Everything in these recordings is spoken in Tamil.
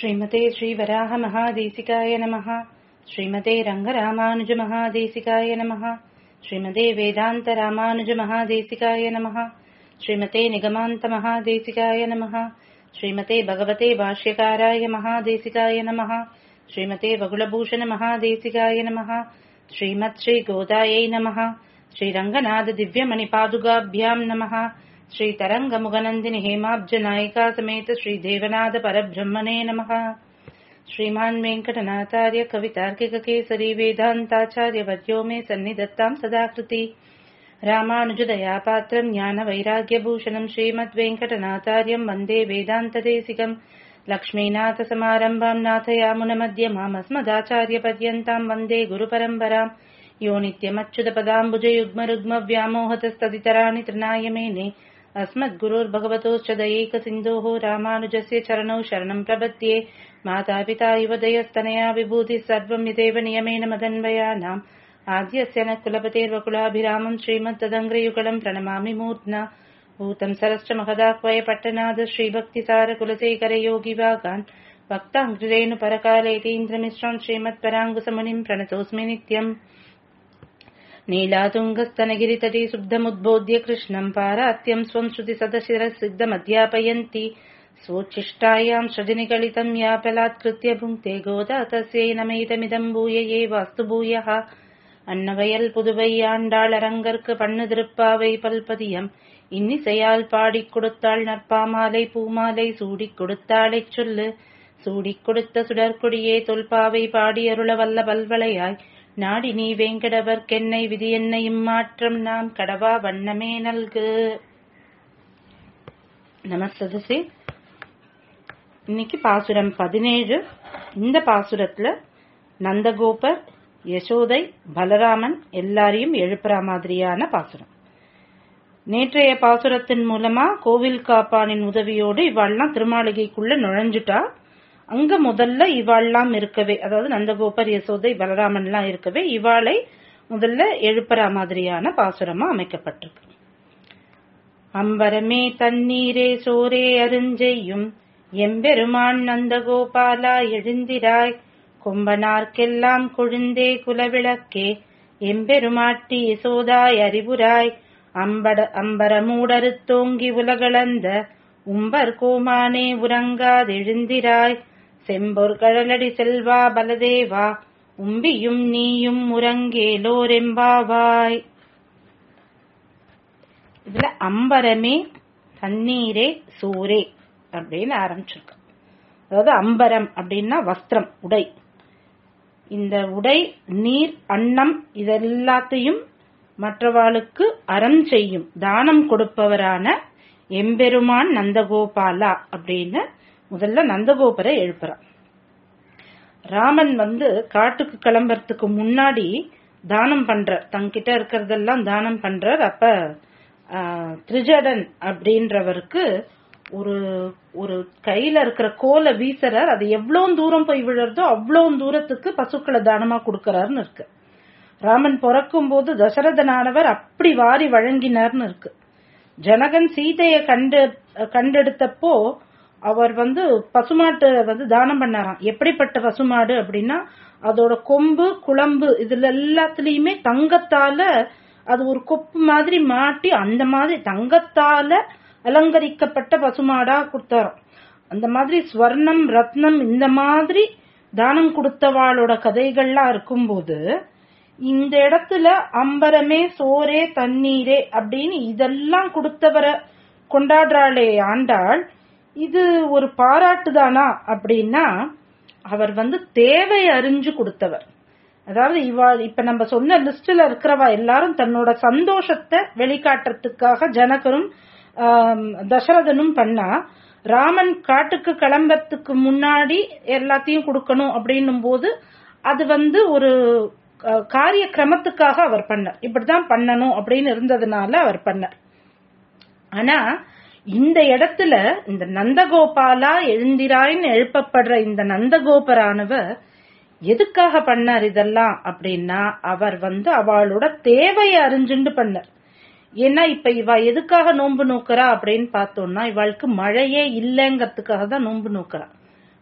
श्रीमते श्रीवराहमहादेशिकाय नमः श्रीमते रङ्गरामानुजमहादेशिकाय नमः श्रीमते वेदान्तरामानुजमहादेशिकाय नमः श्रीमते निगमान्तमहादेशिकाय नमः श्रीमते भगवते भाष्यकाराय महादेशिकाय नमः श्रीमते बगुलभूषणमहादेशिकाय नमः श्रीमत् श्रीगोदायै नमः श्रीरङ्गनाथदिव्यमणिपादुकाभ्याम् नमः श्रीतरङ्गमुगनन्दिनि हेमाब्जनायिका समेत श्रीदेवनाथ परब्रह्मणे नमः श्रीमान् वेङ्कटनाथार्य कवितार्किककेसरी वेदान्ताचार्यवर्यो मे सन्निधत्ताम् सदाकृति रामानुजदयापात्रम् ज्ञानवैराग्यभूषणम् श्रीमद्वेङ्कटनाथार्यम् वन्दे वेदान्तदेशिकम् लक्ष्मीनाथसमारम्भाम् नाथयामुनमध्यमामस्मदाचार्यपर्यन्ताम् वन्दे गुरुपरम्पराम् यो नित्यमच्युतपदाम्बुजयुग्मरुग्मव्यामोहतस्तदितराणि तृणाय मेने अस्मद्गुरोर्भगवतोश्च दयैकसिन्धोः रामानुजस्य चरणौ शरणम् प्रपद्ये मातापिता युवदयस्तनया विभूतिः सर्वम् यदेव नियमेन मदन्वयानाम् आद्यस्य न कुलपतेर्वकुलाभिरामम् श्रीमद्तदङ्ग्रयुगलम् प्रणमामि मूर्ध्ना भूतम् सरश्च महदाह्वय पट्टनाद श्रीभक्तिसारकुलशेखरयोगिवागान् भक्ताङ्ग्रिरेणुपरकालेतीन्द्रमिश्रम् श्रीमत्पराङ्गुसमुनिम् प्रणतोऽस्मि नित्यम् नीलातुङ्गस्तनगिरितटी शुद्धमुद्बोध्य कृष्णम् पारात्यम् स्वम् श्रुतिसदशिरसिद्धमध्यापयन्ति स्वोच्छिष्टायाम् सृजनिगलितम् या बलात्कृत्य भुङ्क्ते गोदा तस्यै नमैदमिदम् भूय ये वास्तु भूयः அன்னவயல் புதுவை ஆண்டாள் அரங்கற்கு பண்ணு திருப்பாவை பல்பதியம் இன்னிசையால் பாடிக் கொடுத்தாள் நற்பாமாலை பூமாலை சூடிக் கொடுத்தாளைச் சொல்லு சூடிக் கொடுத்த சுடற்கொடியே தொல்பாவை பாடியருள வல்ல பல்வளையாய் நாடி நீ வேங்கடவர்க்கென்னை விதி என்னையும் மாற்றம் நாம் கடவா வண்ணமே நல்கு நமசதசே இன்னைக்கு பாசுரம் பதினேழு இந்த பாசுரத்துல நந்தகோபர் யசோதை பலராமன் எல்லாரையும் எழுப்புற மாதிரியான பாசுரம் நேற்றைய பாசுரத்தின் மூலமா கோவில் காப்பானின் உதவியோடு இவாள்லாம் திருமாளிகைக்குள்ள நுழைஞ்சுட்டா அங்க முதல்ல இவாள்லாம் இருக்கவே அதாவது நந்தகோபர் யசோதை பலராமன்லாம் இருக்கவே இவாளை முதல்ல எழுப்புற மாதிரியான பாசுரமா அமைக்கப்பட்டிருக்கு அம்பரமே தண்ணீரே சோரே அருஞ்செய்யும் எம்பெருமான் நந்தகோபாலா எழுந்திராய் கொம்பனார்க்கெல்லாம் கொழுந்தே குலவிளக்கே எம்பெருமாட்டி யசோதாய் அறிவுராய் அம்பட அம்பரமூடறுத்தோங்கி உலகளந்த உம்பர் கோமானே உறங்காதெழுந்திராய் செம்பொர் கழலடி செல்வா பலதேவா உம்பியும் நீயும் உறங்கேலோரெம்பாவாய் இதுல அம்பரமே தண்ணீரே சூரே அப்படின்னு ஆரம்பிச்சிருக்கு அதாவது அம்பரம் அப்படின்னா வஸ்திரம் உடை இந்த உடை நீர் அன்னம் இதெல்லாத்தையும் மற்றவாளுக்கு அறம் செய்யும் தானம் கொடுப்பவரான எம்பெருமான் நந்தகோபாலா அப்படின்னு முதல்ல நந்தகோபரை எழுப்புறான் ராமன் வந்து காட்டுக்கு கிளம்புறதுக்கு முன்னாடி தானம் பண்றார் தங்கிட்ட இருக்கிறதெல்லாம் தானம் பண்றார் அப்ப திரிஜடன் அப்படின்றவருக்கு ஒரு ஒரு கையில இருக்கிற கோலை வீசுறார் அது எவ்வளவு தூரம் போய் விழுறதோ அவ்வளவு தூரத்துக்கு பசுக்களை தானமா கொடுக்கறாருன்னு இருக்கு ராமன் பிறக்கும் போது தசரதனானவர் அப்படி வாரி வழங்கினார்னு இருக்கு ஜனகன் சீதையை கண்டு கண்டெடுத்தப்போ அவர் வந்து பசுமாட்டு வந்து தானம் பண்ணாராம் எப்படிப்பட்ட பசுமாடு அப்படின்னா அதோட கொம்பு குழம்பு இதுல எல்லாத்துலயுமே தங்கத்தால அது ஒரு கொப்பு மாதிரி மாட்டி அந்த மாதிரி தங்கத்தால அலங்கரிக்கப்பட்ட பசுமாடா கொடுத்தாராம் அந்த மாதிரி ஸ்வர்ணம் ரத்னம் இந்த மாதிரி தானம் கொடுத்தவாளோட கதைகள்லாம் இருக்கும்போது இந்த இடத்துல அம்பரமே சோரே தண்ணீரே அப்படின்னு இதெல்லாம் கொடுத்தவரை கொண்டாடுறாளே ஆண்டாள் இது ஒரு பாராட்டு தானா அப்படின்னா அவர் வந்து தேவை அறிஞ்சு கொடுத்தவர் அதாவது இவா இப்ப நம்ம சொன்ன லிஸ்ட்ல இருக்கிறவா எல்லாரும் தன்னோட சந்தோஷத்தை வெளிக்காட்டுறதுக்காக ஜனகரும் தசரதனும் பண்ணா ராமன் காட்டுக்கு கிளம்புறதுக்கு முன்னாடி எல்லாத்தையும் கொடுக்கணும் அப்படின்னும் போது அது வந்து ஒரு காரிய கிரமத்துக்காக அவர் பண்ணார் இப்படிதான் பண்ணணும் அப்படின்னு இருந்ததுனால அவர் பண்ணார் ஆனா இந்த இடத்துல இந்த நந்தகோபாலா எழுந்திராயின்னு எழுப்பப்படுற இந்த நந்தகோபரானவர் எதுக்காக பண்ணார் இதெல்லாம் அப்படின்னா அவர் வந்து அவளோட தேவையை அறிஞ்சுண்டு பண்ணார் ஏன்னா இப்ப இவ எதுக்காக நோன்பு நோக்குறா அப்படின்னு பார்த்தோம்னா இவளுக்கு மழையே இல்லைங்கிறதுக்காக தான் நோன்பு நோக்குறா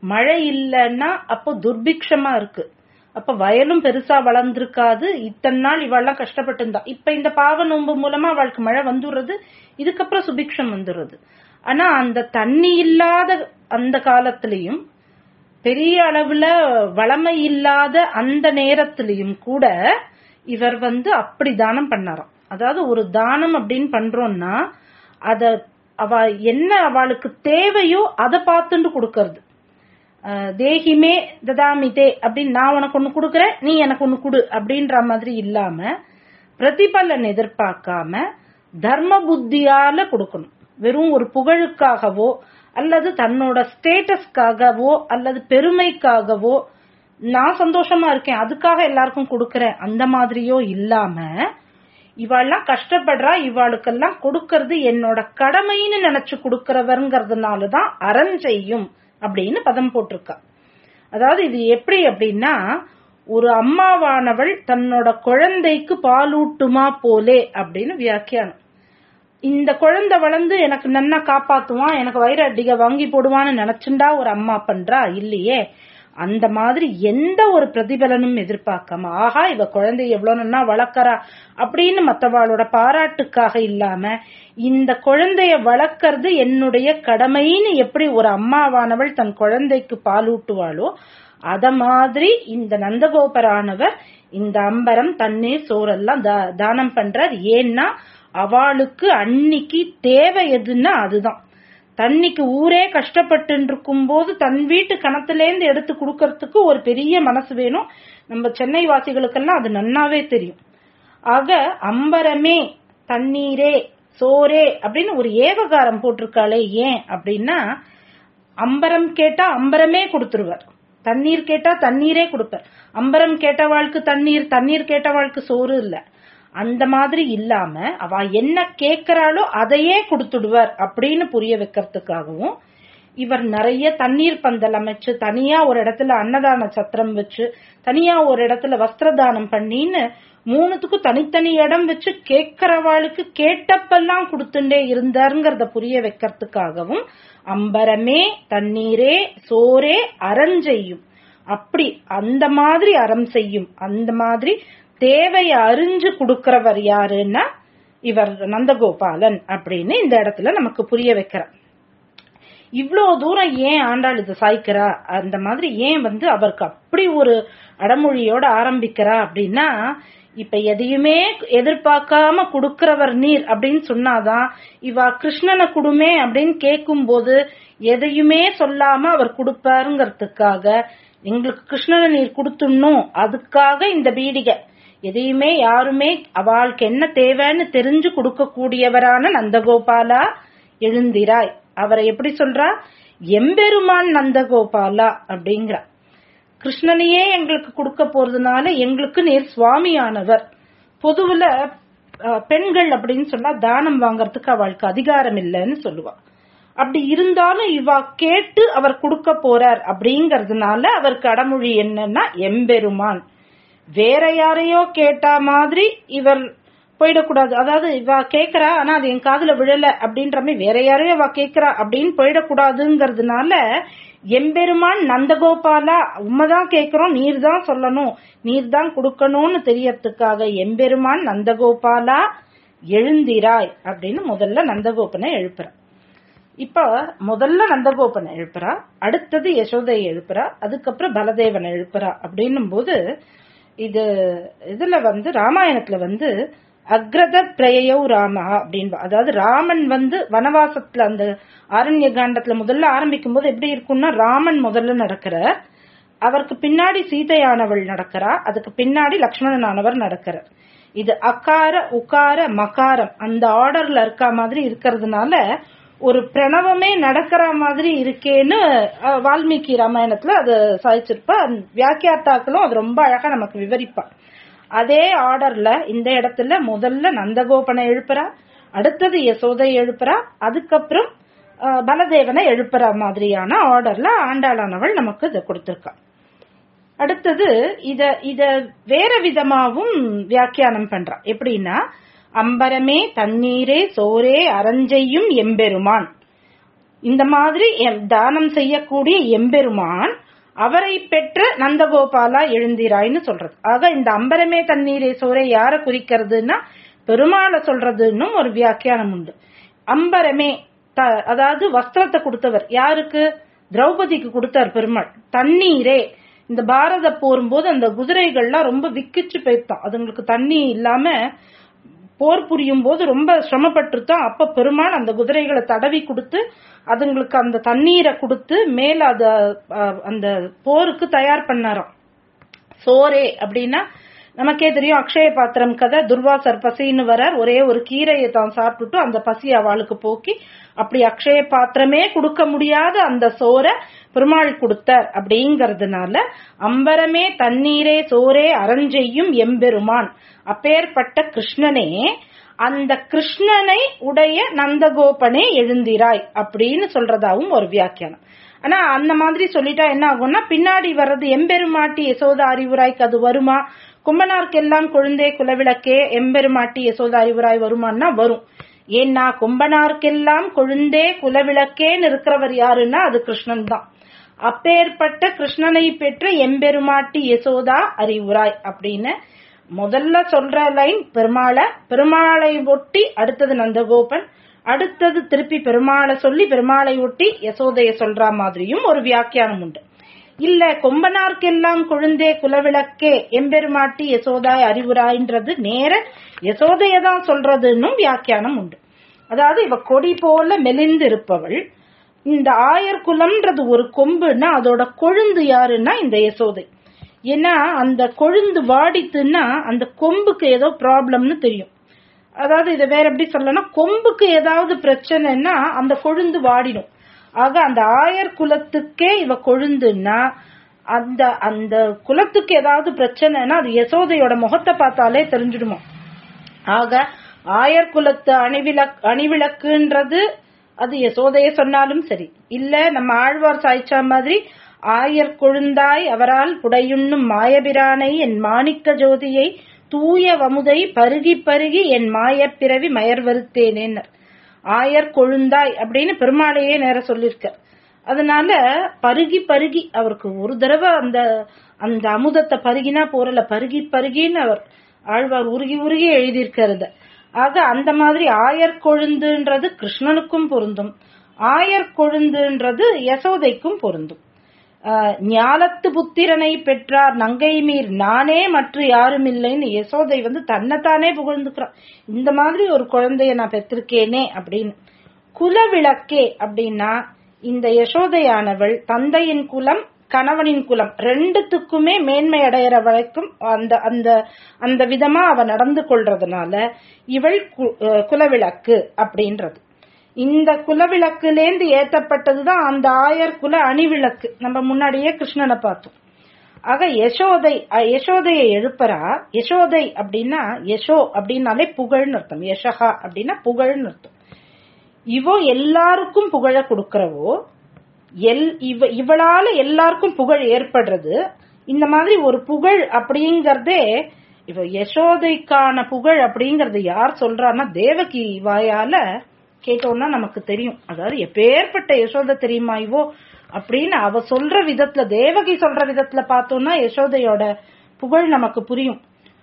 மழை இல்லைன்னா அப்போ துர்பிக்ஷமா இருக்கு அப்ப வயலும் பெருசா வளர்ந்திருக்காது இத்தனை நாள் இவாள்லாம் கஷ்டப்பட்டு இருந்தா இப்ப இந்த பாவ நோன்பு மூலமா அவளுக்கு மழை வந்துடுறது இதுக்கப்புறம் சுபிக்ஷம் வந்துடுறது ஆனா அந்த தண்ணி இல்லாத அந்த காலத்திலையும் பெரிய அளவுல வளமை இல்லாத அந்த நேரத்திலையும் கூட இவர் வந்து அப்படி தானம் பண்ணாராம் அதாவது ஒரு தானம் அப்படின்னு பண்றோம்னா அத அவ என்ன அவளுக்கு தேவையோ அதை பார்த்துட்டு கொடுக்கறது அஹ் தேகிமே ததாமிதே அப்படின்னு நான் உனக்கு ஒண்ணு கொடுக்கறேன் நீ எனக்கு ஒண்ணு கொடு அப்படின்ற மாதிரி இல்லாம பிரதிபலன் எதிர்பார்க்காம தர்ம புத்தியால கொடுக்கணும் வெறும் ஒரு புகழுக்காகவோ அல்லது தன்னோட ஸ்டேட்டஸ்க்காகவோ அல்லது பெருமைக்காகவோ நான் சந்தோஷமா இருக்கேன் அதுக்காக எல்லாருக்கும் கொடுக்கறேன் அந்த மாதிரியோ இல்லாம இவாள்லாம் கஷ்டப்படுறா இவாளுக்கெல்லாம் கொடுக்கறது என்னோட கடமைன்னு நினைச்சு கொடுக்கறவருங்கிறதுனாலதான் அறம் செய்யும் அப்படின்னு பதம் போட்டிருக்கா அதாவது இது எப்படி அப்படின்னா ஒரு அம்மாவானவள் தன்னோட குழந்தைக்கு பாலூட்டுமா போலே அப்படின்னு வியாக்கியானம் இந்த குழந்தை வளர்ந்து எனக்கு நன்னா காப்பாத்துவான் எனக்கு வயிறு அடிக வாங்கி போடுவான்னு நினைச்சுண்டா ஒரு அம்மா பண்றா இல்லையே அந்த மாதிரி எந்த ஒரு பிரதிபலனும் எதிர்பார்க்காம ஆஹா இவ குழந்தை எவ்வளவு நன்னா வளர்க்கறா அப்படின்னு மத்தவாளோட பாராட்டுக்காக இல்லாம இந்த குழந்தைய வளர்க்கறது என்னுடைய கடமைன்னு எப்படி ஒரு அம்மாவானவள் தன் குழந்தைக்கு பாலூட்டுவாளோ அத மாதிரி இந்த நந்தகோபரானவர் இந்த அம்பரம் தண்ணீர் சோறெல்லாம் தா- தானம் பண்றார் ஏன்னா அவளுக்கு அன்னிக்கு தேவை எதுன்னா அதுதான் தண்ணிக்கு ஊரே கஷ்டப்பட்டு இருக்கும் போது தன் வீட்டு கணத்திலேந்து எடுத்து கொடுக்கறதுக்கு ஒரு பெரிய மனசு வேணும் நம்ம சென்னை வாசிகளுக்கெல்லாம் அது நன்னாவே தெரியும் ஆக அம்பரமே தண்ணீரே சோரே அப்படின்னு ஒரு ஏவகாரம் போட்டிருக்காளே ஏன் அப்படின்னா அம்பரம் கேட்டா அம்பரமே கொடுத்துருவார் தண்ணீர் கேட்டா தண்ணீரே கொடுப்பார் அம்பரம் கேட்டவாளுக்கு தண்ணீர் தண்ணீர் கேட்டவாளுக்கு சோறு இல்ல அந்த மாதிரி இல்லாம அவ என்ன கேக்குறாளோ அதையே கொடுத்துடுவார் அப்படின்னு புரிய வைக்கிறதுக்காகவும் இவர் நிறைய தண்ணீர் பந்தல் அமைச்சு தனியா ஒரு இடத்துல அன்னதான சத்திரம் வச்சு தனியா ஒரு இடத்துல வஸ்திரதானம் பண்ணின்னு மூணுத்துக்கும் தனித்தனி இடம் வச்சு கேட்கறவாளுக்கு கேட்டப்பெல்லாம் கொடுத்துட்டே இருந்தாருங்கிறத புரிய வைக்கிறதுக்காகவும் அம்பரமே தண்ணீரே சோரே அறஞ்செய்யும் அப்படி அந்த மாதிரி அறம் செய்யும் அந்த மாதிரி தேவையை அறிஞ்சு கொடுக்கிறவர் யாருன்னா இவர் நந்தகோபாலன் அப்படின்னு இந்த இடத்துல நமக்கு புரிய வைக்கிறார் இவ்வளவு தூரம் ஏன் ஆண்டாள் இதை சாய்க்கிறா அந்த மாதிரி ஏன் வந்து அவருக்கு அப்படி ஒரு அடமொழியோட ஆரம்பிக்கிறா அப்படின்னா இப்ப எதையுமே எதிர்பார்க்காம கொடுக்கிறவர் நீர் அப்படின்னு சொன்னாதான் இவ கிருஷ்ணனை குடுமே அப்படின்னு கேட்கும் போது எதையுமே சொல்லாம அவர் கொடுப்பாருங்கிறதுக்காக எங்களுக்கு கிருஷ்ணனை நீர் கொடுத்துடணும் அதுக்காக இந்த பீடிகை எதையுமே யாருமே அவளுக்கு என்ன தேவைன்னு தெரிஞ்சு கொடுக்கக்கூடியவரான நந்தகோபாலா எழுந்திராய் அவரை எப்படி சொல்றா எம்பெருமான் நந்தகோபாலா அப்படிங்கிறா கிருஷ்ணனையே எங்களுக்கு கொடுக்க போறதுனால எங்களுக்கு நேர் சுவாமியானவர் பொதுவுல அஹ், பெண்கள் அப்படின்னு சொன்னா தானம் வாங்கறதுக்கு அவளுக்கு அதிகாரம் இல்லைன்னு சொல்லுவா அப்படி இருந்தாலும் இவ கேட்டு அவர் கொடுக்க போறார் அப்படிங்கறதுனால அவருக்கு அடமொழி என்னன்னா எம்பெருமான் வேற யாரையோ கேட்டா மாதிரி இவர் போயிடக்கூடாது அதாவது இவ கேக்குறா ஆனா அது என் காதுல விழல அப்படின்ற மாதிரி வேற யாரையோ அவ கேக்குறா அப்படின்னு போயிடக்கூடாதுங்கிறதுனால எம்பெருமான் நந்தகோபாலா உண்மைதான் கேக்குறோம் நீர் தான் சொல்லணும் நீர் தான் கொடுக்கணும்னு தெரியறதுக்காக எம்பெருமான் நந்தகோபாலா எழுந்திராய் அப்படின்னு முதல்ல நந்தகோபனை எழுப்புற இப்ப முதல்ல நந்தகோபனை எழுப்புறா அடுத்தது யசோதையை எழுப்புறா அதுக்கப்புறம் பலதேவனை எழுப்புறா அப்படின்னும் போது இது இதுல வந்து ராமாயணத்துல வந்து அக்ரத பிரயோ ராமா அப்படின்னு அதாவது ராமன் வந்து வனவாசத்துல அந்த ஆரண்ய காண்டத்துல முதல்ல ஆரம்பிக்கும் போது எப்படி இருக்கும்னா ராமன் முதல்ல நடக்கிறார் அவருக்கு பின்னாடி சீதையானவள் நடக்கிறா அதுக்கு பின்னாடி லக்ஷ்மணனானவர் நடக்கிறார் இது அகார உகார மகாரம் அந்த ஆர்டர்ல இருக்க மாதிரி இருக்கிறதுனால ஒரு பிரணவமே நடக்கிற மாதிரி இருக்கேன்னு அஹ், வால்மீகி ராமாயணத்துல அது சாதிச்சிருப்பா வியாக்கியாத்தாக்களும் அது ரொம்ப அழகா நமக்கு விவரிப்பா அதே ஆர்டர்ல இந்த இடத்துல முதல்ல நந்தகோபனை எழுப்புறா அடுத்தது யசோதை எழுப்புறா அதுக்கப்புறம் அஹ், பலதேவனை எழுப்புற மாதிரியான ஆர்டர்ல ஆண்டாளானவள் நமக்கு இதை கொடுத்திருக்கா அடுத்தது இத இத வேற விதமாவும் வியாக்கியானம் பண்றா எப்படின்னா அம்பரமே தண்ணீரே சோரே அரஞ்செய்யும் எம்பெருமான் இந்த மாதிரி எம்- தானம் செய்யக்கூடிய எம்பெருமான் அவரை பெற்ற நந்தகோபாலா எழுந்திராய்ன்னு சொல்றது ஆக இந்த அம்பரமே தண்ணீரை சோரை யார குறிக்கிறதுன்னா பெருமாளை சொல்றதுன்னு ஒரு வியாக்கியானம் உண்டு அம்பரமே த- அதாவது வஸ்திரத்தை கொடுத்தவர் யாருக்கு திரௌபதிக்கு கொடுத்தார் பெருமாள் தண்ணீரே இந்த பாரத போரும்போது அந்த குதிரைகள்லாம் ரொம்ப விக்கிச்சு போய்த்தான் அதுங்களுக்கு தண்ணி இல்லாம போர் புரியும் போது ரொம்ப சிரமப்பட்டுருத்தோம் அப்ப பெருமாள் அந்த குதிரைகளை தடவி கொடுத்து அதுங்களுக்கு அந்த தண்ணீரை கொடுத்து மேல அத அஹ், அந்த போருக்கு தயார் பண்ணாராம் சோரே அப்படின்னா நமக்கே தெரியும் அக்ஷய பாத்திரம் கதை துர்வாசர் பசின்னு வரார் ஒரே ஒரு கீரையை தான் சாப்பிட்டுட்டு அந்த பசி அவளுக்கு போக்கி அப்படி அக்ஷய பாத்திரமே கொடுக்க முடியாத அந்த சோரை பெருமாள் கொடுத்தார் அப்படிங்கறதுனால அம்பரமே தண்ணீரே சோரே அரஞ்செய்யும் எம்பெருமான் அப்பேற்பட்ட கிருஷ்ணனே அந்த கிருஷ்ணனை உடைய நந்தகோபனே எழுந்திராய் அப்படின்னு சொல்றதாவும் ஒரு வியாக்கியானம் ஆனா அந்த மாதிரி சொல்லிட்டா என்ன ஆகும்னா பின்னாடி வர்றது எம்பெருமாட்டி யசோதா அறிவுராய்க்கு அது வருமா கும்பனார்க்கெல்லாம் கொழுந்தே குலவிளக்கே எம்பெருமாட்டி யசோதா அறிவுராய் வருமான்னா வரும் ஏன்னா கும்பனார்க்கெல்லாம் கொழுந்தே குலவிளக்கேன்னு இருக்கிறவர் யாருன்னா அது கிருஷ்ணன் தான் அப்பேற்பட்ட கிருஷ்ணனை பெற்ற எம்பெருமாட்டி யசோதா அறிவுராய் அப்படின்னு முதல்ல சொல்ற லைன் பெருமாளை பெருமாளை ஒட்டி அடுத்தது நந்தகோபன் அடுத்தது திருப்பி பெருமாளை சொல்லி பெருமாளை ஒட்டி யசோதைய சொல்ற மாதிரியும் ஒரு வியாக்கியானம் உண்டு இல்ல கொம்பனார்க்கெல்லாம் கொழுந்தே குலவிளக்கே எம்பெருமாட்டி யசோதாய் அறிவுராய்ன்றது நேர யசோதைய தான் சொல்றதுன்னும் வியாக்கியானம் உண்டு அதாவது இவ கொடி போல மெலிந்து இருப்பவள் இந்த ஆயர் குலம்ன்றது ஒரு கொம்புன்னா அதோட கொழுந்து யாருன்னா இந்த யசோதை ஏன்னா அந்த கொழுந்து வாடித்துன்னா அந்த கொம்புக்கு ஏதோ ப்ராப்ளம்னு தெரியும் அதாவது இதை வேற எப்படி சொல்லனா கொம்புக்கு ஏதாவது பிரச்சனைன்னா அந்த கொழுந்து வாடிடும் ஆக அந்த ஆயர் குலத்துக்கே இவ கொழுந்துன்னா அந்த அந்த குலத்துக்கு ஏதாவது பிரச்சனைனா அது யசோதையோட முகத்தை பார்த்தாலே தெரிஞ்சிடுமா ஆக ஆயர் குலத்து அணிவிளக் அணிவிளக்குன்றது அது யசோதைய சொன்னாலும் சரி இல்ல நம்ம ஆழ்வார் சாய்ச்சா மாதிரி ஆயர் கொழுந்தாய் அவரால் புடையுண்ணும் மாயபிரானை என் மாணிக்க ஜோதியை தூய வமுதை பருகி பருகி என் மாயப் பிறவி மயர்வருத்தேனேன்னர் ஆயர் கொழுந்தாய் அப்படின்னு பெருமாளையே நேர சொல்லியிருக்க அதனால பருகி பருகி அவருக்கு ஒரு தடவை அந்த அந்த அமுதத்தை பருகினா போறல பருகி பருகின்னு அவர் ஆழ்வார் உருகி உருகி எழுதியிருக்கிறது ஆக அந்த மாதிரி ஆயர் கொழுந்துன்றது கிருஷ்ணனுக்கும் பொருந்தும் ஆயர் கொழுந்துன்றது யசோதைக்கும் பொருந்தும் ஆஹ் ஞாலத்து புத்திரனை பெற்றார் நங்கை மீர் நானே மற்ற யாரும் இல்லைன்னு யசோதை வந்து தன்னைத்தானே புகழ்ந்துக்கிறான் இந்த மாதிரி ஒரு குழந்தைய நான் பெற்றிருக்கேனே அப்படின்னு குலவிளக்கே அப்படின்னா இந்த யசோதையானவள் தந்தையின் குலம் கணவனின் குலம் ரெண்டுத்துக்குமே மேன்மை அடையிற வரைக்கும் அந்த அந்த அந்த விதமா அவ நடந்து கொள்றதுனால இவள் கு- அஹ் குலவிளக்கு அப்படின்றது இந்த குலவிளக்குலேந்து ஏத்தப்பட்டதுதான் அந்த ஆயர் குல அணிவிளக்கு நம்ம முன்னாடியே கிருஷ்ணனை பார்த்தோம் ஆக யசோதை அஹ் யசோதையை எழுப்பறா யசோதை அப்படின்னா யசோ அப்படின்னாலே புகழ்னு அர்த்தம் யசகா அப்படின்னா புகழ்னு அர்த்தம் இவோ எல்லாருக்கும் புகழ கொடுக்கறவோ எல் இவ இவளால எல்லாருக்கும் புகழ் ஏற்படுறது இந்த மாதிரி ஒரு புகழ் அப்படிங்கறதே இவ யசோதைக்கான புகழ் அப்படிங்கறது யார் சொல்றான்னா தேவகி வாயால கேட்டோம்னா நமக்கு தெரியும் அதாவது எப்பேற்பட்ட யசோதை தெரியுமா இவோ அப்படின்னு அவ சொல்ற விதத்துல தேவகி சொல்ற விதத்துல பார்த்தோம்னா யசோதையோட புகழ் நமக்கு புரியும்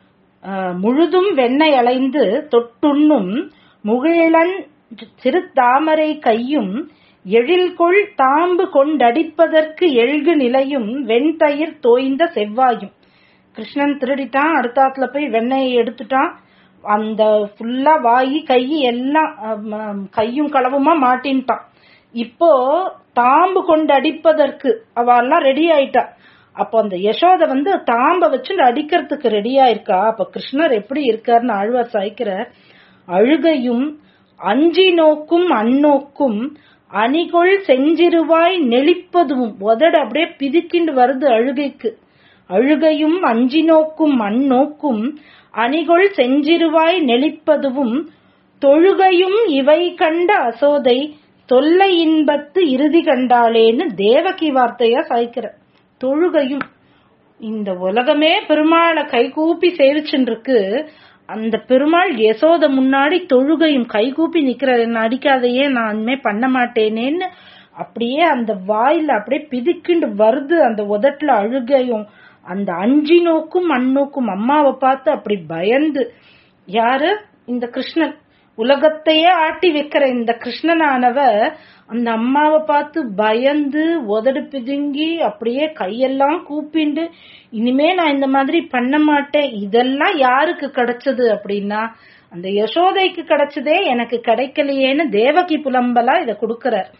ஆஹ் முழுதும் வெண்ணெய் அலைந்து தொட்டுண்ணும் முகிழன் சிறு தாமரை கையும் எழில்கொள் தாம்பு கொண்டடிப்பதற்கு எழ்கு நிலையும் வெண்தயிர் தோய்ந்த செவ்வாயும் கிருஷ்ணன் திருடிட்டான் அடுத்தாத்துல போய் வெண்ணெயை எடுத்துட்டான் அந்த ஃபுல்லா வாயி கை எல்லாம் ஆம், ஆம், கையும் களவுமா மாட்டின்ட்டான் இப்போ தாம்பு கொண்டு அடிப்பதற்கு அவெல்லாம் ரெடி ஆயிட்டா அப்போ அந்த யசோத வந்து தாம்ப வச்சு அடிக்கிறதுக்கு ரெடியா இருக்கா அப்ப கிருஷ்ணர் எப்படி இருக்காருன்னு ஆழ்வார் சாய்க்கிறார் அழுகையும் அஞ்சி நோக்கும் அந்நோக்கும் அணிகொள் செஞ்சிருவாய் நெளிப்பதும் உதடு அப்படியே பிதுக்கிண்டு வருது அழுகைக்கு அழுகையும் அஞ்சி நோக்கும் அந்நோக்கும் அணிகொள் செஞ்சிருவாய் நெளிப்பதுவும் தொழுகையும் இவை கண்ட அசோதை தொல்லை இன்பத்து இறுதி கண்டாளேன்னு தேவகி வார்த்தையா சாய்க்கிற தொழுகையும் இந்த உலகமே பெருமாளை கைகூப்பி சேவிச்சுருக்கு அந்த பெருமாள் யசோத முன்னாடி தொழுகையும் கைகூப்பி நிக்கிற என்ன அடிக்காதையே நான் இனிமே பண்ண மாட்டேனேன்னு அப்படியே அந்த வாயில அப்படியே பிதிக்கிண்டு வருது அந்த உதட்டுல அழுகையும் அந்த அஞ்சி நோக்கும் அந்நோக்கும் அம்மாவை பார்த்து அப்படி பயந்து யாரு இந்த கிருஷ்ணன் உலகத்தையே ஆட்டி வைக்கிற இந்த கிருஷ்ணனானவ அந்த அம்மாவை பார்த்து பயந்து உதடு பிதுங்கி அப்படியே கையெல்லாம் கூப்பிண்டு இனிமே நான் இந்த மாதிரி பண்ண மாட்டேன் இதெல்லாம் யாருக்கு கிடைச்சது அப்படின்னா அந்த யசோதைக்கு கிடைச்சதே எனக்கு கிடைக்கலையேன்னு தேவகி புலம்பலா இத கொடுக்கறார்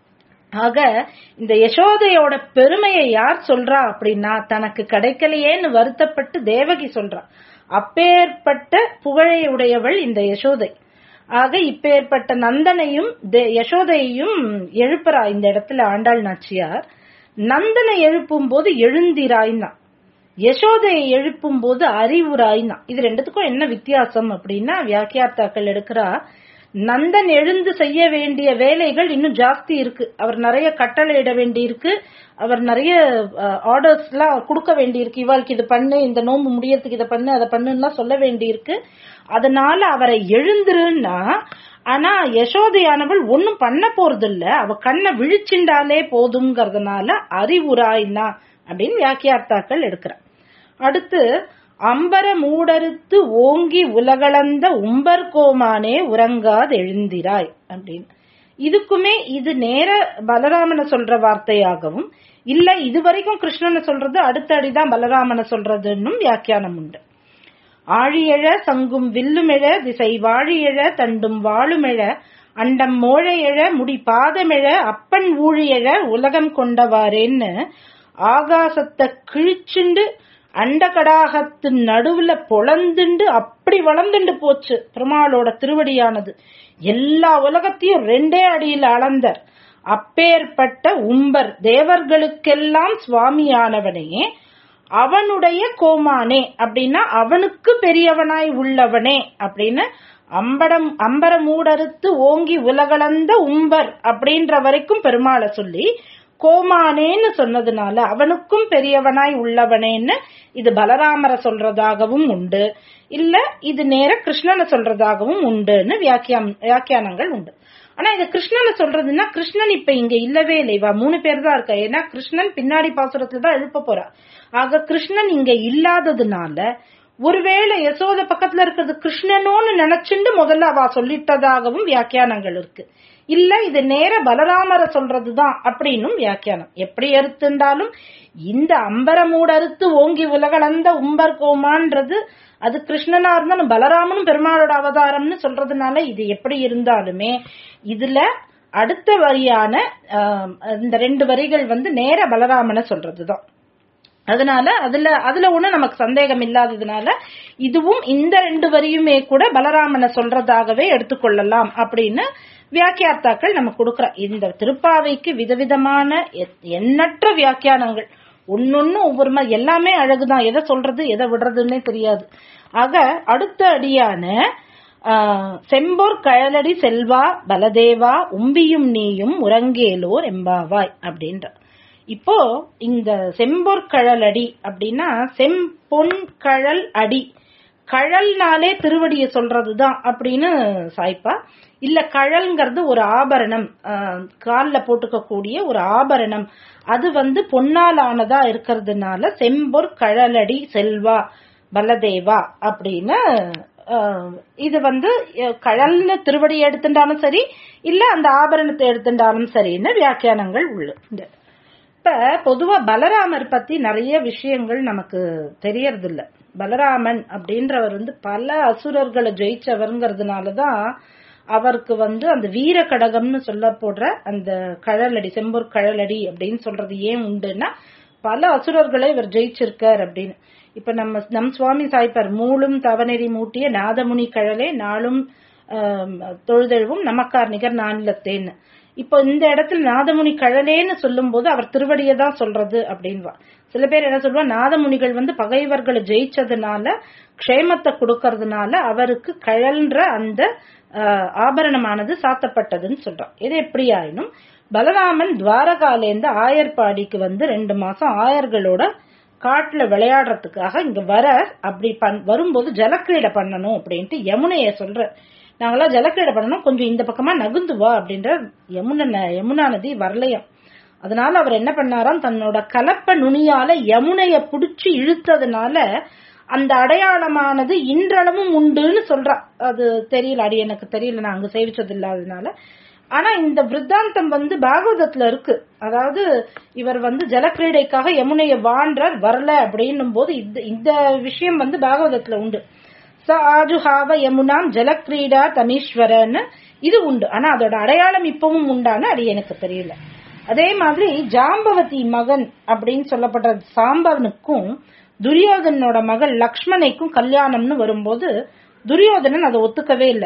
ஆக இந்த யசோதையோட பெருமையை யார் சொல்றா அப்படின்னா தனக்கு கிடைக்கலையேன்னு வருத்தப்பட்டு தேவகி சொல்றா அப்பேற்பட்ட புகழை உடையவள் இந்த யசோதை ஆக இப்பேற்பட்ட நந்தனையும் தே- யசோதையையும் எழுப்புறா இந்த இடத்துல ஆண்டாள் நாச்சியார் நந்தனை எழுப்பும் போது எழுந்திராய்னா யசோதையை எழுப்பும் போது அறிவுராய்னா இது ரெண்டுத்துக்கும் என்ன வித்தியாசம் அப்படின்னா வியாக்கியார்த்தாக்கள் எடுக்கிறா நந்தன் எழுந்து செய்ய வேண்டிய வேலைகள் இன்னும் ஜாஸ்தி இருக்கு அவர் நிறைய கட்டளையிட வேண்டி இருக்கு அவர் நிறைய ஆர்டர்ஸ் எல்லாம் கொடுக்க வேண்டி இருக்கு இவாளுக்கு இது பண்ணு இந்த நோன்பு முடியறதுக்கு இதை பண்ணு அதை பண்ணுலாம் சொல்ல வேண்டி இருக்கு அதனால அவரை எழுந்துருன்னா ஆனா யசோதையானவள் ஒன்னும் பண்ண போறது இல்ல அவ கண்ணை விழிச்சிண்டாலே போதுங்கிறதுனால அறிவுராயினா அப்படின்னு வியாக்கியார்த்தாக்கள் எடுக்கிறார் அடுத்து அம்பர மூடறுத்து ஓங்கி உலகளந்த உம்பர் கோமானே உறங்காது எழுந்திராய் அப்படின்னு இதுக்குமே இது நேர பலராமனை சொல்ற வார்த்தையாகவும் இல்ல இது வரைக்கும் கிருஷ்ணனை சொல்றது அடுத்த அடிதான் பலராமனை சொல்றதுன்னும் வியாக்கியானம் உண்டு ஆழியழ சங்கும் வில்லுமெழ திசை வாழியழ தண்டும் வாழுமெழ அண்டம் மோழையழ முடி பாதமெழ அப்பன் ஊழியழ உலகம் கொண்டவாறேன்னு ஆகாசத்தை கிழிச்சுண்டு அண்டகடாகத்து நடுவுல பொளந்துண்டு அப்படி வளர்ந்துண்டு போச்சு பெருமாளோட திருவடியானது எல்லா உலகத்தையும் ரெண்டே அடியில் அளந்தர் அப்பேற்பட்ட உம்பர் தேவர்களுக்கெல்லாம் சுவாமியானவனே அவனுடைய கோமானே அப்படின்னா அவனுக்கு பெரியவனாய் உள்ளவனே அப்படின்னு அம்படம் அம்பர மூடறுத்து ஓங்கி உலகளந்த உம்பர் அப்படின்ற வரைக்கும் பெருமாளை சொல்லி கோமானேன்னு சொன்னதுனால அவனுக்கும் பெரியவனாய் உள்ளவனேன்னு இது பலராமரை சொல்றதாகவும் உண்டு இல்ல இது நேர கிருஷ்ணனை சொல்றதாகவும் உண்டுன்னு வியாக்கியம் வியாக்கியானங்கள் உண்டு ஆனா இது கிருஷ்ணனை சொல்றதுன்னா கிருஷ்ணன் இப்ப இங்க இல்லவே இல்லை இவ மூணு பேர் தான் இருக்கா ஏன்னா கிருஷ்ணன் பின்னாடி பாசுரத்துல தான் எழுப்ப போறா ஆக கிருஷ்ணன் இங்க இல்லாததுனால ஒருவேளை யசோத பக்கத்துல இருக்கிறது கிருஷ்ணனோன்னு நினைச்சுண்டு முதல்ல அவ சொல்லிட்டதாகவும் வியாக்கியானங்கள் இருக்கு இல்ல இது நேர பலராமரை சொல்றதுதான் அப்படின்னும் வியாக்கியானம் எப்படி அறுத்துண்டாலும் இந்த அம்பரமூட அறுத்து ஓங்கி உலகளந்த உம்பர் கோமான்றது அது கிருஷ்ணனா இருந்தாலும் பலராமனும் பெருமாளோட அவதாரம்னு சொல்றதுனால இது எப்படி இருந்தாலுமே இதுல அடுத்த வரியான ஆஹ், இந்த ரெண்டு வரிகள் வந்து நேர பலராமனை சொல்றதுதான் அதனால அதுல அதுல ஒண்ணு நமக்கு சந்தேகம் இல்லாததுனால இதுவும் இந்த ரெண்டு வரியுமே கூட பலராமனை சொல்றதாகவே எடுத்துக்கொள்ளலாம் அப்படின்னு வியாக்கியார்த்தாக்கள் நம்ம கொடுக்கிற இந்த திருப்பாவைக்கு விதவிதமான எ- எண்ணற்ற வியாக்கியானங்கள் ஒன்னொன்னு ஒவ்வொரு மாதிரி எல்லாமே அழகுதான் எதை சொல்றது எதை விடுறதுன்னே தெரியாது ஆக அடுத்த அடியான ஆஹ், செம்பொர் கழலடி செல்வா பலதேவா உம்பியும் நீயும் உறங்கேலோர் எம்பாவாய் அப்படின்ற இப்போ இந்த செம்பொற் கழலடி அப்படின்னா செம்பொன் கழல் அடி கழல்னாலே திருவடியை சொல்றதுதான் அப்படின்னு சாய்ப்பா இல்ல கழல்ங்கிறது ஒரு ஆபரணம் ஆஹ், கால்ல போட்டுக்கக்கூடிய ஒரு ஆபரணம் அது வந்து பொன்னால் ஆனதா இருக்கிறதுனால செம்பொற் கழலடி செல்வா பலதேவா அப்படின்னு ஆஹ், இது வந்து அஹ், கழல்னு திருவடி எடுத்துட்டாலும் சரி இல்ல அந்த ஆபரணத்தை எடுத்துட்டாலும் சரின்னு வியாக்கியானங்கள் உள்ளது இப்ப பொதுவா பலராமர் பத்தி நிறைய விஷயங்கள் நமக்கு தெரியறது இல்ல பலராமன் அப்படின்றவர் வந்து பல அசுரர்களை ஜெயிச்சவர்ங்கிறதுனாலதான் அவருக்கு வந்து அந்த வீர கடகம்னு சொல்ல போடுற அந்த கழலடி செம்பூர் கழலடி அப்படின்னு சொல்றது ஏன் உண்டுன்னா பல அசுரர்களை இவர் ஜெயிச்சிருக்கார் அப்படின்னு இப்ப நம்ம நம் சுவாமி சாய்ப்பார் மூலும் தவநெறி மூட்டிய நாதமுனி கழலே நாளும் ஆம், தொழுதெழுவும் நமக்கார் நிகர் நானிலத்தேன்னு இப்போ இந்த இடத்துல நாதமுனி கழலேன்னு சொல்லும்போது அவர் திருவடியை தான் சொல்றது அப்படின்வா சில பேர் என்ன சொல்லுவா நாதமுனிகள் வந்து பகைவர்களை ஜெயிச்சதுனால க்ஷேமத்தை கொடுக்கறதுனால அவருக்கு கழல்ன்ற அந்த ஆஹ், ஆபரணமானது சாத்தப்பட்டதுன்னு சொல்றான் இது எப்படி ஆயினும் பலராமன் துவாரகாலேந்து ஆயர்பாடிக்கு வந்து ரெண்டு மாசம் ஆயர்களோட காட்டுல விளையாடுறதுக்காக இங்க வர அப்படி பண் வரும்போது ஜலக்கிரீடை பண்ணணும் அப்படின்ட்டு யமுனைய சொல்ற நாங்கெல்லாம் ஜலக்கிரீடை பண்ணணும் கொஞ்சம் இந்த பக்கமா நகுந்து வா அப்படின்ற யமுனை யமுனா நதி வரலையாம் அதனால அவர் என்ன பண்ணாராம் தன்னோட கலப்ப நுனியால யமுனைய புடிச்சு இழுத்ததுனால அந்த அடையாளமானது இன்றளவும் உண்டுன்னு சொல்றா அது தெரியல அடி எனக்கு தெரியல நான் அங்க சேவிச்சது இல்லாததுனால ஆனா இந்த விருத்தாந்தம் வந்து பாகவதத்துல இருக்கு அதாவது இவர் வந்து ஜலக்கிரீடைக்காக யமுனைய வான்றார் வரல அப்படின்னும் போது இந்த இந்த விஷயம் வந்து பாகவதத்துல உண்டு ச ஆஜுஹாவ யமுனாம் ஜலக்கிரீடா தமீஸ்வரன்னு இது உண்டு ஆனா அதோட அடையாளம் இப்பவும் உண்டான்னு அது எனக்கு தெரியல அதே மாதிரி ஜாம்பவதி மகன் அப்படின்னு சொல்லப்பட்ட சாம்பவனுக்கும் துரியோதனனோட மகள் லக்ஷ்மணைக்கும் கல்யாணம்னு வரும்போது துரியோதனன் அதை ஒத்துக்கவே இல்லை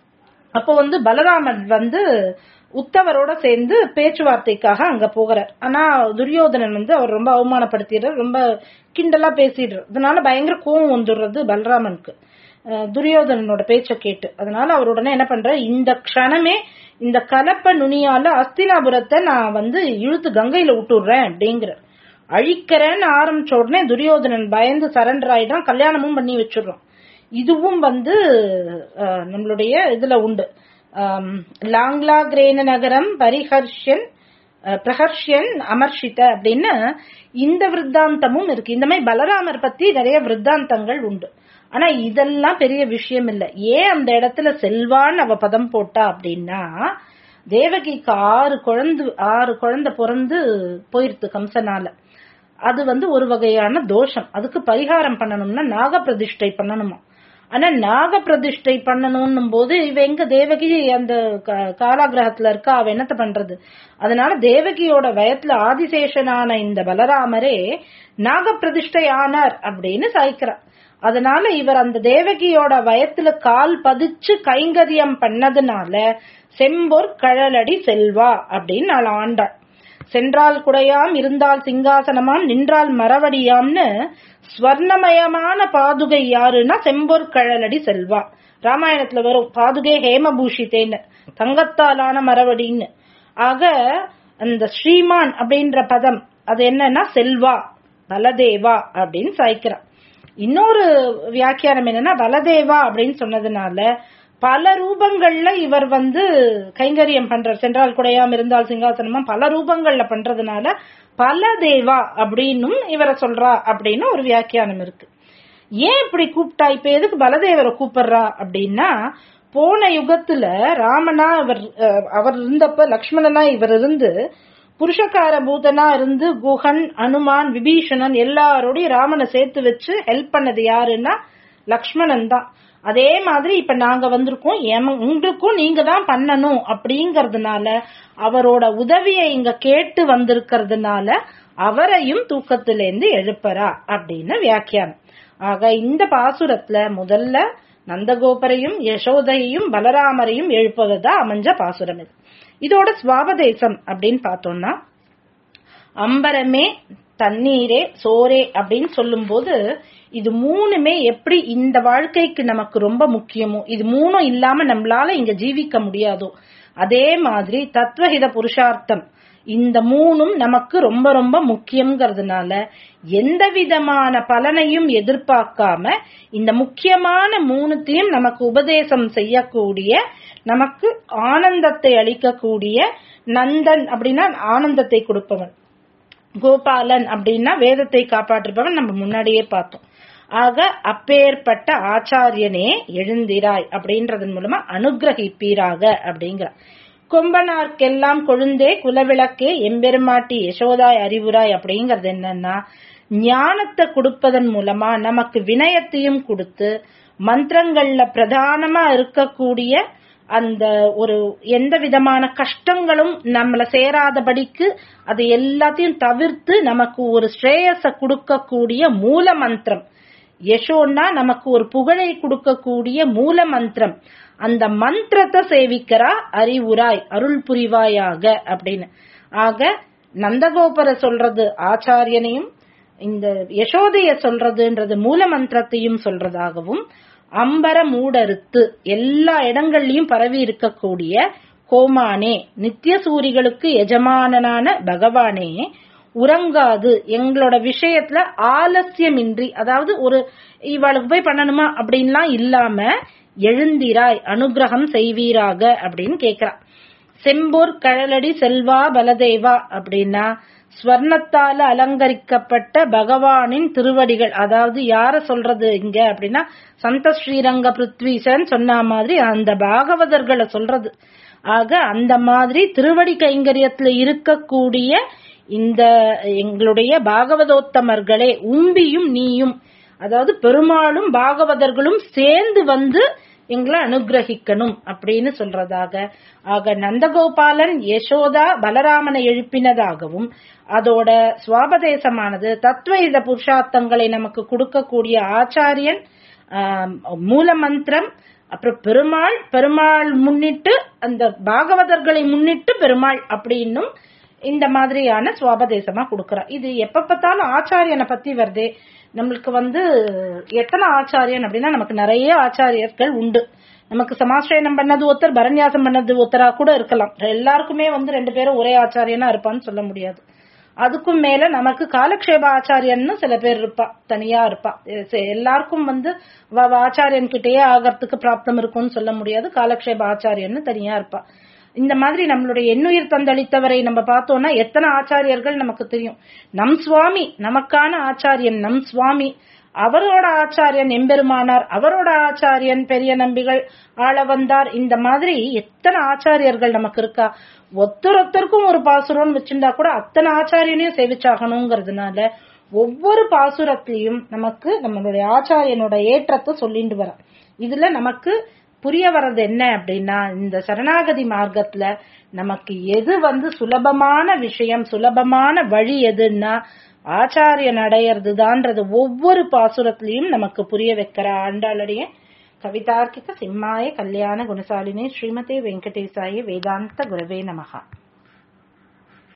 அப்போ வந்து பலராமன் வந்து உத்தவரோட சேர்ந்து பேச்சுவார்த்தைக்காக அங்க போகிறார் ஆனா துரியோதனன் வந்து அவர் ரொம்ப அவமானப்படுத்திடுறார் ரொம்ப கிண்டலா பேசிடுறார் அதனால பயங்கர கோவம் வந்துடுறது பலராமனுக்கு அஹ் துரியோதனனோட பேச்ச கேட்டு அதனால அவர் உடனே என்ன பண்ற இந்த க்ஷணமே இந்த கலப்ப நுனியால அஸ்தினாபுரத்தை நான் வந்து இழுத்து கங்கையில விட்டுடுறேன் அப்படிங்கிற அழிக்கிறேன்னு ஆரம்பிச்ச உடனே துரியோதனன் பயந்து சரண்டர் ஆயிடான் கல்யாணமும் பண்ணி வச்சிடுறான் இதுவும் வந்து அஹ், நம்மளுடைய இதுல உண்டு ஆம், லாங்லா கிரேன நகரம் பரிஹர்ஷன் அஹ், பிரஹர்ஷன் அமர்ஷித அப்படின்னு இந்த விருத்தாந்தமும் இருக்கு இந்த மாதிரி பலராமர் பத்தி நிறைய விருத்தாந்தங்கள் உண்டு ஆனா இதெல்லாம் பெரிய விஷயம் இல்ல ஏன் அந்த இடத்துல செல்வான்னு அவ பதம் போட்டா அப்படின்னா தேவகிக்கு ஆறு குழந்தை ஆறு குழந்தை பிறந்து போயிருது கம்சனால அது வந்து ஒரு வகையான தோஷம் அதுக்கு பரிகாரம் பண்ணணும்னா நாக பிரதிஷ்டை பண்ணணுமா ஆனா நாக பிரதிஷ்டை பண்ணணும்னும் போது இவ எங்க தேவகி அந்த க- காலாகிரகத்துல இருக்கா அவ என்னத்த பண்றது அதனால தேவகியோட வயத்துல ஆதிசேஷனான இந்த பலராமரே நாக பிரதிஷ்டை ஆனார் அப்படின்னு சாய்க்கிறார் அதனால இவர் அந்த தேவகியோட வயத்துல கால் பதிச்சு கைங்கரியம் பண்ணதுனால செம்பொற் கழலடி செல்வா அப்படின்னு நாள் ஆண்டாள் சென்றால் குடையாம் இருந்தால் சிங்காசனமாம் நின்றால் மரவடியாம்னு ஸ்வர்ணமயமான பாதுகை யாருன்னா செம்பொற் கழலடி செல்வா ராமாயணத்துல வரும் பாதுகை ஹேமபூஷிதேன்னு தங்கத்தாலான மரவடின்னு ஆக அந்த ஸ்ரீமான் அப்படின்ற பதம் அது என்னன்னா செல்வா பலதேவா அப்படின்னு சாய்க்கிறான் இன்னொரு வியாக்கியானம் என்னன்னா பலதேவா அப்படின்னு சொன்னதுனால பல ரூபங்கள்ல இவர் வந்து கைங்கரியம் பண்றார் சென்றால் குடையாம் இருந்தால் சிங்காசனமா பல ரூபங்கள்ல பண்றதுனால பல தேவா அப்படின்னும் இவரை சொல்றா அப்படின்னு ஒரு வியாக்கியானம் இருக்கு ஏன் இப்படி கூப்பிட்டா இப்ப எதுக்கு பலதேவரை கூப்பிடுறா அப்படின்னா போன யுகத்துல ராமனா அவர் அஹ், அவர் இருந்தப்ப லக்ஷ்மணனா இவர் இருந்து புருஷகார பூதனா இருந்து குஹன் அனுமான் விபீஷணன் எல்லாரோடையும் ராமனை சேர்த்து வச்சு ஹெல்ப் பண்ணது யாருன்னா லக்ஷ்மணன் தான் அதே மாதிரி இப்ப நாங்க வந்திருக்கோம் எம- உங்களுக்கும் நீங்க தான் பண்ணணும் அப்படிங்கறதுனால அவரோட உதவியை இங்க கேட்டு வந்திருக்கிறதுனால அவரையும் தூக்கத்திலேருந்து எழுப்பறா அப்படின்னு வியாக்கியானம் ஆக இந்த பாசுரத்துல முதல்ல நந்தகோபரையும் யசோதையையும் பலராமரையும் எழுப்புவதுதான் அமைஞ்ச பாசுரம் இது இதோட சுவாபதேசம் அப்படின்னு பார்த்தோம்னா அம்பரமே தண்ணீரே சோரே அப்படின்னு சொல்லும்போது இது மூணுமே எப்படி இந்த வாழ்க்கைக்கு நமக்கு ரொம்ப முக்கியமோ இது மூணும் இல்லாம நம்மளால இங்க ஜீவிக்க முடியாதோ அதே மாதிரி தத்துவஹித புருஷார்த்தம் இந்த மூணும் நமக்கு ரொம்ப ரொம்ப முக்கியம்ங்கிறதுனால எந்த விதமான பலனையும் எதிர்பார்க்காம இந்த முக்கியமான மூணுத்தையும் நமக்கு உபதேசம் செய்யக்கூடிய நமக்கு ஆனந்தத்தை அளிக்கக்கூடிய நந்தன் அப்படின்னா ஆனந்தத்தை கொடுப்பவன் கோபாலன் அப்படின்னா வேதத்தை காப்பாற்றுபவன் நம்ம முன்னாடியே பார்த்தோம் ஆக அப்பேற்பட்ட ஆச்சாரியனே எழுந்திராய் அப்படின்றதன் மூலமா அனுகிரகிப்பீராக அப்படிங்கிறார் கொம்பனார்க்கெல்லாம் கொழுந்தே குலவிளக்கே எம்பெருமாட்டி யசோதாய் அறிவுராய் அப்படிங்கிறது என்னன்னா ஞானத்தை கொடுப்பதன் மூலமா நமக்கு வினயத்தையும் கொடுத்து மந்திரங்கள்ல பிரதானமா இருக்கக்கூடிய அந்த ஒரு எந்த விதமான கஷ்டங்களும் நம்மள சேராதபடிக்கு அது எல்லாத்தையும் தவிர்த்து நமக்கு ஒரு ஸ்ரேயஸ கொடுக்கக்கூடிய மூல மந்திரம் யசோன்னா நமக்கு ஒரு புகழை கொடுக்கக்கூடிய மூல மந்திரம் அந்த மந்திரத்தை சேவிக்கிறா அறிவுராய் அருள் புரிவாயாக அப்படின்னு ஆக நந்தகோபுர சொல்றது ஆச்சாரியனையும் இந்த யசோதைய சொல்றதுன்றது மூல மந்திரத்தையும் சொல்றதாகவும் அம்பர மூடறுத்து எல்லா இடங்கள்லயும் பரவி இருக்கக்கூடிய கோமானே நித்திய சூரிகளுக்கு எஜமானனான பகவானே உறங்காது எங்களோட விஷயத்துல ஆலசியமின்றி அதாவது ஒரு இவளுக்கு போய் பண்ணணுமா அப்படின்லாம் இல்லாம எழுந்திராய் அனுகிரகம் செய்வீராக அப்படின்னு கேக்குறா செம்பூர் கழலடி செல்வா பலதேவா அப்படின்னா ஸ்வர்ணத்தால அலங்கரிக்கப்பட்ட பகவானின் திருவடிகள் அதாவது யார சொல்றது இங்க அப்படின்னா சந்த ஸ்ரீரங்க பிருத்வீசன் சொன்ன மாதிரி அந்த பாகவதர்களை சொல்றது ஆக அந்த மாதிரி திருவடி கைங்கரியத்துல இருக்கக்கூடிய இந்த எங்களுடைய பாகவதோத்தமர்களே உம்பியும் நீயும் அதாவது பெருமாளும் பாகவதர்களும் சேர்ந்து வந்து எங்களை அனுகிரகிக்கணும் அப்படின்னு சொல்றதாக ஆக நந்தகோபாலன் யசோதா பலராமனை எழுப்பினதாகவும் அதோட சுவாபதேசமானது தத்துவ புருஷார்த்தங்களை நமக்கு கொடுக்கக்கூடிய ஆச்சாரியன் ஆம், மூல மந்திரம் அப்புறம் பெருமாள் பெருமாள் முன்னிட்டு அந்த பாகவதர்களை முன்னிட்டு பெருமாள் அப்படின்னும் இந்த மாதிரியான சுவாபதேசமா கொடுக்கறா இது எப்ப பார்த்தாலும் ஆச்சாரியனை பத்தி வருதே நம்மளுக்கு வந்து எத்தனை ஆச்சாரியன் அப்படின்னா நமக்கு நிறைய ஆச்சாரியர்கள் உண்டு நமக்கு சமாஸ்ரயனம் பண்ணது ஒருத்தர் பரநியாசம் பண்ணது ஒருத்தரா கூட இருக்கலாம் எல்லாருக்குமே வந்து ரெண்டு பேரும் ஒரே ஆச்சாரியனா இருப்பான்னு சொல்ல முடியாது அதுக்கும் மேல நமக்கு காலக்ஷேப ஆச்சாரியன்னு சில பேர் இருப்பா தனியா இருப்பா எ- எல்லாருக்கும் வந்து வ- வ- ஆச்சாரியன் கிட்டயே ஆகறதுக்கு பிராப்தம் இருக்கும்னு சொல்ல முடியாது காலக்ஷேப ஆச்சாரியன்னு தனியா இருப்பா இந்த மாதிரி நம்மளுடைய எண்ணுயிர் தந்தளித்தவரை நம்ம பார்த்தோம்னா எத்தனை ஆச்சாரியர்கள் நமக்கு தெரியும் நம் சுவாமி நமக்கான ஆச்சாரியன் நம் சுவாமி அவரோட ஆச்சாரியன் எம்பெருமானார் அவரோட ஆச்சாரியன் பெரிய நம்பிகள் ஆள வந்தார் இந்த மாதிரி எத்தனை ஆச்சாரியர்கள் நமக்கு இருக்கா ஒருத்தர் ஒருத்தருக்கும் ஒரு பாசுரம்னு வச்சிருந்தா கூட அத்தனை ஆச்சாரியனையும் சேவிச்சாகணுங்கிறதுனால ஒவ்வொரு பாசுரத்திலையும் நமக்கு நம்மளுடைய ஆச்சாரியனோட ஏற்றத்தை சொல்லிட்டு வர இதுல நமக்கு புரிய வர்றது என்ன அப்படின்னா இந்த சரணாகதி மார்க்கத்துல நமக்கு எது வந்து சுலபமான விஷயம் சுலபமான வழி எதுன்னா ஆச்சாரியன் அடையறதுதான்றது ஒவ்வொரு பாசுரத்திலையும் நமக்கு புரிய வைக்கிற ஆண்டாளுடைய கவிதார்க்கிக சிம்மாய கல்யாண குணசாலினி ஸ்ரீமதே வெங்கடேசாய வேதாந்த குரவே நமகா